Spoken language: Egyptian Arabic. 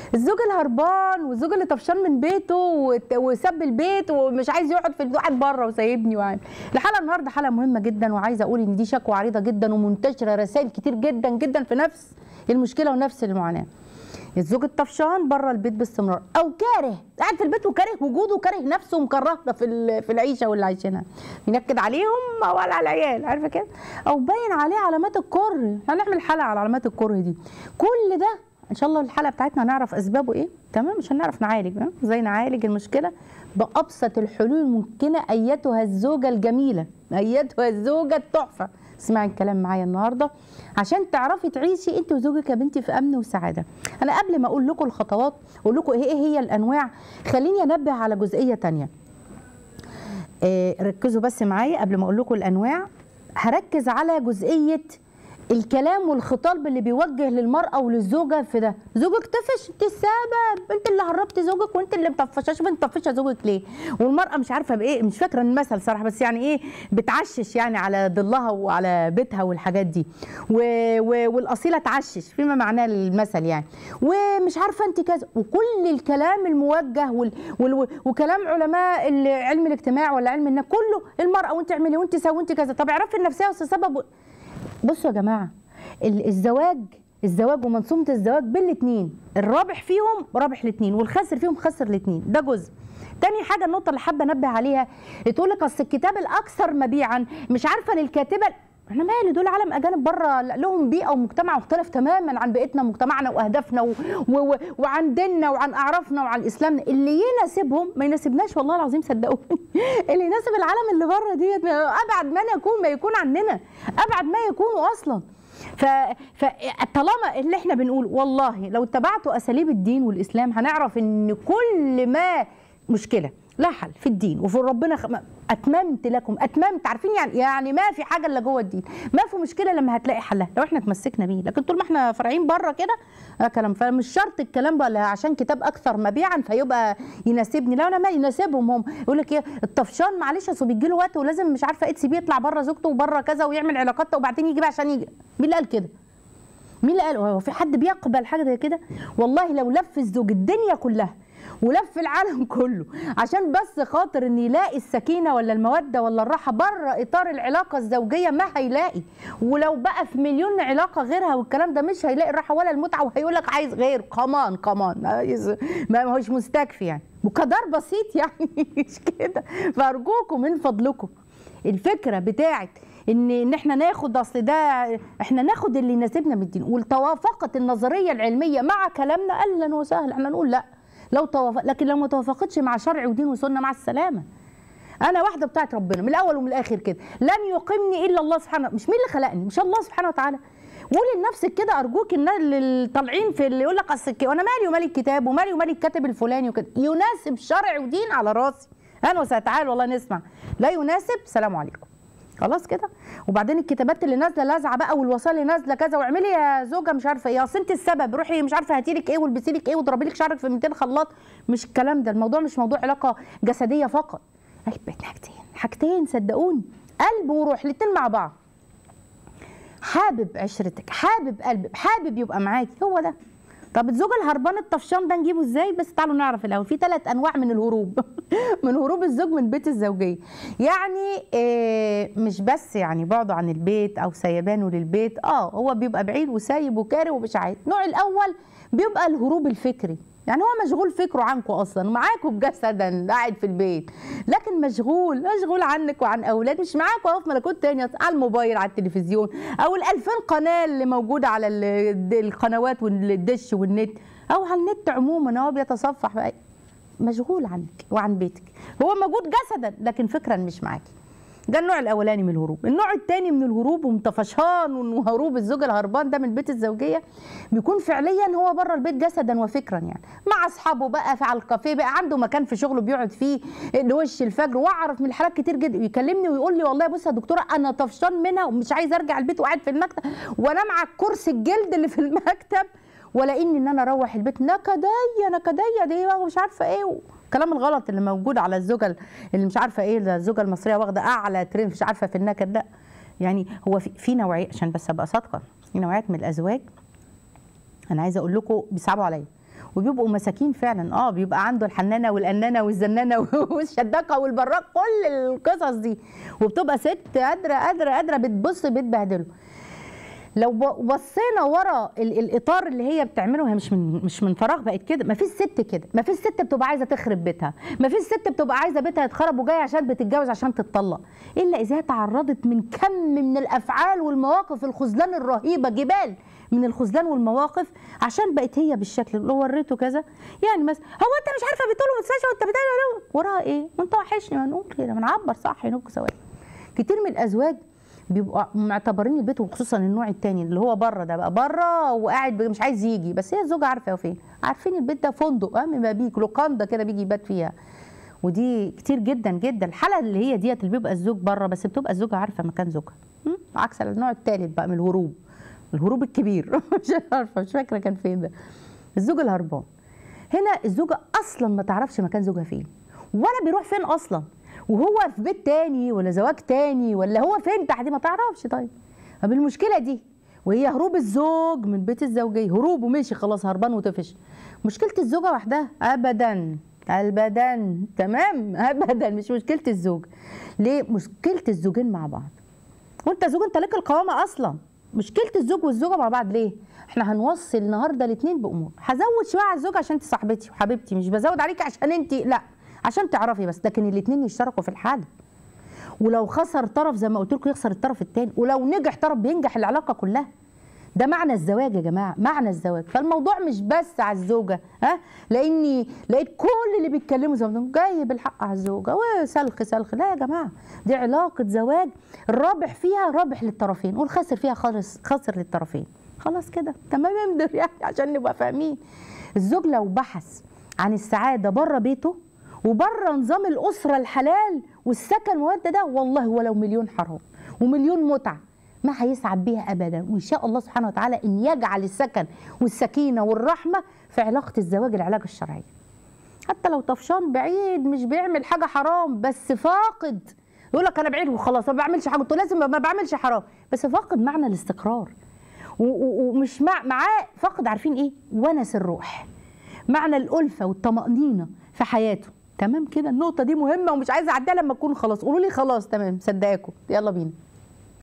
الزوج الهربان والزوج اللي طفشان من بيته وت- وساب البيت ومش عايز يقعد في البيت قاعد بره وسايبني وعامل الحلقه النهارده حلقه مهمه جدا وعايزه اقول ان دي شكوى عريضه جدا ومنتشره رسائل كتير جدا جدا في نفس المشكله ونفس المعاناه الزوج الطفشان بره البيت باستمرار او كاره قاعد في البيت وكاره وجوده وكاره نفسه ومكرهنا في ال- في العيشه واللي عايشينها ينكد عليهم او على العيال عارفه كده او باين عليه علامات الكره هنعمل حلقه على علامات الكره دي كل ده ان شاء الله الحلقه بتاعتنا هنعرف اسبابه ايه تمام مش هنعرف نعالج ها؟ ازاي نعالج المشكله بابسط الحلول الممكنه ايتها الزوجه الجميله ايتها الزوجه التحفه اسمعي الكلام معايا النهارده عشان تعرفي تعيشي انت وزوجك يا بنتي في امن وسعاده انا قبل ما اقول لكم الخطوات اقول لكم ايه هي الانواع خليني انبه على جزئيه تانية آه، ركزوا بس معايا قبل ما اقول لكم الانواع هركز على جزئيه الكلام والخطاب اللي بيوجه للمراه وللزوجه في ده زوجك طفش انت السبب انت اللي هربت زوجك وانت اللي مطفشه شوف انت مطفشه زوجك ليه والمراه مش عارفه بايه مش فاكره المثل صراحه بس يعني ايه بتعشش يعني على ظلها وعلى بيتها والحاجات دي و... و... والاصيله تعشش فيما معناه المثل يعني ومش عارفه انت كذا وكل الكلام الموجه وال... وال... وكلام علماء ال- علم الاجتماع ولا علم النفس كله المراه وانت اعملي وانت سوي وانت كذا طب اعرفي النفسيه والسبب بصوا يا جماعه ال- الزواج الزواج ومنظومه الزواج بالاثنين الرابح فيهم رابح الاثنين والخاسر فيهم خسر الاثنين ده جزء تاني حاجه النقطه اللي حابه انبه عليها تقول لك اصل الكتاب الاكثر مبيعا مش عارفه للكاتبه احنا مالي دول عالم اجانب بره لهم بيئه ومجتمع مختلف تماما عن بيئتنا ومجتمعنا واهدافنا و... و... و... وعن ديننا وعن اعرافنا وعن اسلامنا اللي يناسبهم ما يناسبناش والله العظيم صدقوني اللي يناسب العالم اللي بره ديت ابعد ما يكون ما يكون عننا ابعد ما يكونوا اصلا ف... فطالما اللي احنا بنقول والله لو اتبعتوا اساليب الدين والاسلام هنعرف ان كل ما مشكله لا حل في الدين وفي ربنا خ... اتممت لكم اتممت عارفين يعني يعني ما في حاجه الا جوه الدين ما في مشكله لما هتلاقي حلها لو احنا اتمسكنا بيه لكن طول ما احنا فرعين بره كده ده كلام فمش شرط الكلام بقى لا عشان كتاب اكثر مبيعا فيبقى يناسبني لا انا ما يناسبهم هم يقول لك ايه الطفشان معلش اصل بيجي له وقت ولازم مش عارفه ايه تسيبيه يطلع بره زوجته وبره كذا ويعمل علاقات وبعدين يجي بقى عشان يجي مين اللي قال كده مين اللي قال هو في حد بيقبل حاجه زي كده والله لو لف الزوج الدنيا كلها ولف العالم كله عشان بس خاطر ان يلاقي السكينه ولا الموده ولا الراحه بره اطار العلاقه الزوجيه ما هيلاقي ولو بقى في مليون علاقه غيرها والكلام ده مش هيلاقي الراحه ولا المتعه وهيقول لك عايز غير كمان كمان عايز ما هوش مستكفي يعني وقدر بسيط يعني مش كده فارجوكم من فضلكم الفكره بتاعت ان ان احنا ناخد اصل ده احنا ناخد اللي يناسبنا من الدين وتوافقت النظريه العلميه مع كلامنا اهلا وسهلا احنا نقول لا لو توافق لكن لو ما توافقتش مع شرع ودين وسنه مع السلامه انا واحده بتاعت ربنا من الاول ومن الاخر كده لن يقيمني الا الله سبحانه مش مين اللي خلقني مش الله سبحانه وتعالى قولي لنفسك كده ارجوك الناس اللي طالعين في اللي يقول لك اصل الك- وانا مالي ومالي الكتاب ومالي ومالي الكاتب الفلاني وكده يناسب شرع ودين على راسي انا وسأتعال والله نسمع لا يناسب سلام عليكم خلاص كده وبعدين الكتابات اللي نازله لازعه بقى والوصايا اللي نازله كذا واعملي يا زوجه مش عارفه ايه اصل انت السبب روحي مش عارفه هاتي لك ايه والبسي لك ايه واضربي لك شعرك في 200 خلاط مش الكلام ده الموضوع مش موضوع علاقه جسديه فقط بقت حاجتين حاجتين صدقوني قلب وروح الاتنين مع بعض حابب عشرتك حابب قلبك حابب يبقى معاكي هو ده طب الزوج الهربان الطفشان ده نجيبه ازاي بس تعالوا نعرف الاول في ثلاث انواع من الهروب من هروب الزوج من بيت الزوجيه يعني آه مش بس يعني بعده عن البيت او سيبانه للبيت اه هو بيبقى بعيد وسايب وكاره ومش عايز النوع الاول بيبقى الهروب الفكري يعني هو مشغول فكره عنكم اصلا معاكم جسدا قاعد في البيت لكن مشغول مشغول عنك وعن اولاد مش معاكم اهو في ملكوت تاني على الموبايل على التلفزيون او ال2000 قناه اللي موجوده على ال- القنوات والدش والنت او على النت عموما هو بيتصفح بقى مشغول عنك وعن بيتك هو موجود جسدا لكن فكرا مش معاكي ده النوع الاولاني من الهروب النوع الثاني من الهروب ومطفشان وهروب الزوج الهربان ده من بيت الزوجيه بيكون فعليا هو بره البيت جسدا وفكرا يعني مع اصحابه بقى في على الكافيه بقى عنده مكان في شغله بيقعد فيه لوش الفجر واعرف من الحالات كتير جدا يكلمني ويقول لي والله بص يا دكتوره انا طفشان منها ومش عايز ارجع البيت وقاعد في المكتب وانام على الكرسي الجلد اللي في المكتب ولا اني ان انا اروح البيت نكديه نكديه دي بقى ومش عارفه ايه الكلام الغلط اللي موجود على الزوجه اللي مش عارفه ايه ده الزوجه المصريه واخده اعلى ترند مش عارفه في النكد لا يعني هو في, في نوعيه عشان بس ابقى صادقه في نوعيات من الازواج انا عايزه اقول لكم بيصعبوا عليا وبيبقوا مساكين فعلا اه بيبقى عنده الحنانه والانانه والزنانه والشداقه والبراق كل القصص دي وبتبقى ست قادره قادره قادره بتبص بتبهدله لو ب- بصينا ورا ال- الاطار اللي هي بتعمله هي مش من مش من فراغ بقت كده ما فيش ست كده ما فيش ست بتبقى عايزه تخرب بيتها ما فيش ست بتبقى عايزه بيتها يتخرب وجايه عشان بتتجوز عشان تتطلق الا اذا تعرضت من كم من الافعال والمواقف الخذلان الرهيبه جبال من الخذلان والمواقف عشان بقت هي بالشكل اللي وريته كذا يعني مثلا هو انت مش عارفه بتقول مستشفى وانت بتعمل وراها ايه وانت وحشني ما نقول كده ما نعبر صح نبقى سوا كتير من الازواج بيبقوا معتبرين البيت وخصوصا النوع التاني اللي هو بره ده بقى بره وقاعد مش عايز يجي بس هي الزوجه عارفه هو فين عارفين البيت ده فندق اه ما بيك لوكاندا كده بيجي يبات فيها ودي كتير جدا جدا الحاله اللي هي ديت اللي بيبقى الزوج بره بس بتبقى الزوجه عارفه مكان زوجها م? عكس النوع الثالث بقى من الهروب الهروب الكبير مش عارفه مش فاكره كان فين ده الزوج الهربان هنا الزوجه اصلا ما تعرفش مكان زوجها فين ولا بيروح فين اصلا وهو في بيت تاني ولا زواج تاني ولا هو فين تحت ما تعرفش طيب طب المشكله دي وهي هروب الزوج من بيت الزوجيه هروب ومشي خلاص هربان وطفش مشكله الزوجه وحدها ابدا ابدا تمام ابدا مش مشكله الزوج ليه مشكله الزوجين مع بعض وانت زوج انت لك القوامه اصلا مشكله الزوج والزوجه مع بعض ليه احنا هنوصل النهارده الاثنين بامور هزود شويه على الزوج عشان انت صاحبتي وحبيبتي مش بزود عليك عشان انت لا عشان تعرفي بس لكن الاثنين يشتركوا في الحل ولو خسر طرف زي ما قلت لكم يخسر الطرف الثاني ولو نجح طرف بينجح العلاقه كلها ده معنى الزواج يا جماعه معنى الزواج فالموضوع مش بس على الزوجه ها لاني لقيت كل اللي بيتكلموا زي ما جاي بالحق على الزوجه وسلخ سلخ لا يا جماعه دي علاقه زواج الرابح فيها رابح للطرفين والخاسر فيها خالص خاسر للطرفين خلاص كده تمام امدر يعني عشان نبقى فاهمين الزوج لو بحث عن السعاده بره بيته وبره نظام الاسره الحلال والسكن والده ده والله ولو مليون حرام ومليون متعه ما هيسعد بيها ابدا وان شاء الله سبحانه وتعالى ان يجعل السكن والسكينه والرحمه في علاقه الزواج العلاقه الشرعيه حتى لو طفشان بعيد مش بيعمل حاجه حرام بس فاقد يقول لك انا بعيد وخلاص ما بعملش حاجه قلت له لازم ما بعملش حرام بس فاقد معنى الاستقرار و- و- ومش مع معاه فاقد عارفين ايه ونس الروح معنى الالفه والطمانينه في حياته تمام كده النقطه دي مهمه ومش عايزه اعديها لما اكون خلاص قولوا لي خلاص تمام صدقاكم يلا بينا